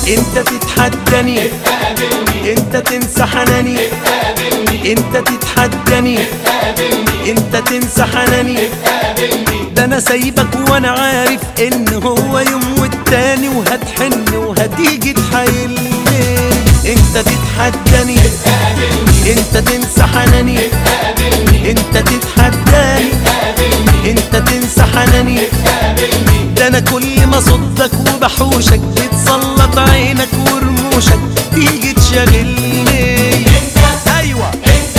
انت تتحداني انت تنسى حناني انت تتحداني انت تنسى حناني ده انا سايبك وانا عارف ان هو يوم والتاني وهتحن وهتيجي تحايلني انت تتحداني انت تنسى حناني انت تتحداني انت تنسى حناني ده انا كل ما صدك وبحوشك بتسلط عينك ورموشك تيجي تشغلني ايوه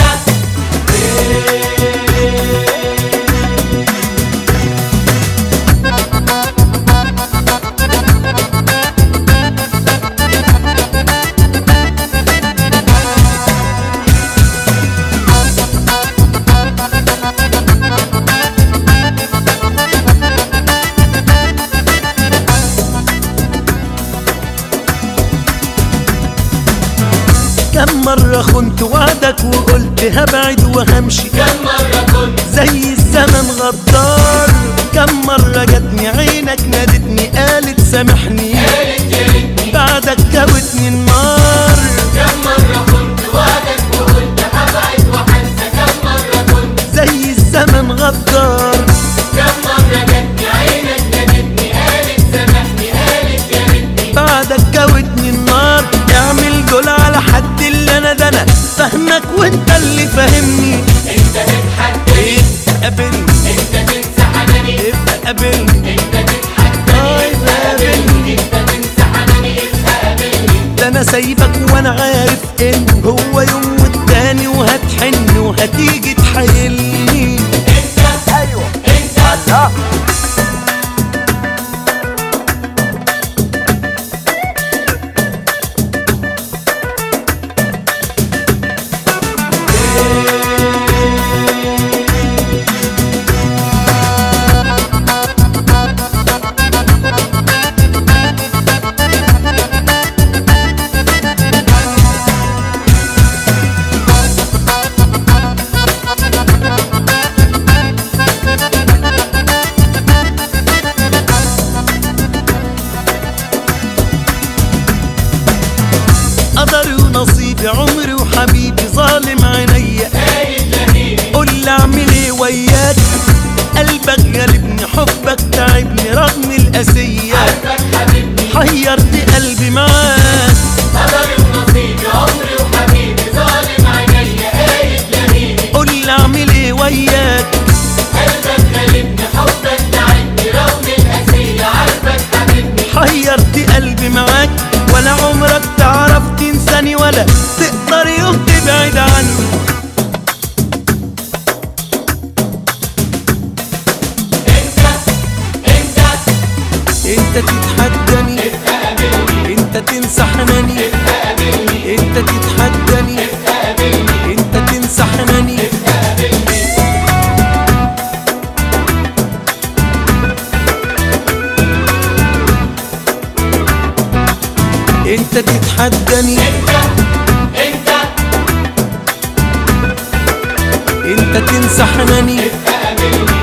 كم مرة خنت وعدك وقلت هبعد وهمشي كم مرة كنت زي الزمن غدار كم مرة جاتني عينك نادتني قالت سامحني قالت يا ريتني بعدك كوتني النار كم مرة كنت وعدك وقلت هبعد وهنسى كم مرة كنت زي الزمن غدار كم مرة جاتني عينك نادتني قالت سامحني قالت يا ريتني بعدك كوتني النار اعمل جول على حد اللي انا ده انا فاهمك وانت اللي فاهمني انت تتحدى ابقى قابلني انت تنسى حناني ابقى قابلني انت تتحدى طيب قابلني انت تنسى حناني انت قابلني ده انا سايبك وانا عارف ان هو يوم والتاني وهتحن وهتيجي تحايلني انت ايوه انت الله قدري ونصيبي عمري وحبيبي ظالم عينيا قايد لهيب قول لي اعمل ايه وياك قلبك غالبني حبك تعبني رغم القاسية عارفك حبيبني حيرت قلبي معاك قدري ونصيبي عمري وحبيبي ظالم عينيا قايد لهيب قول لي اعمل ايه وياك قلبك غالبني حبك تعبني رغم القاسية عارفك حبيبني حيرت قلبي معاك ولا عمرك تعرف تنساني ولا تقدر يوم تبعد عني انت انت انت تتحداني انت تنسى حناني انت تتحداني انت تنسى حناني انت تتحداني انت انت انت تنسى حناني قابلني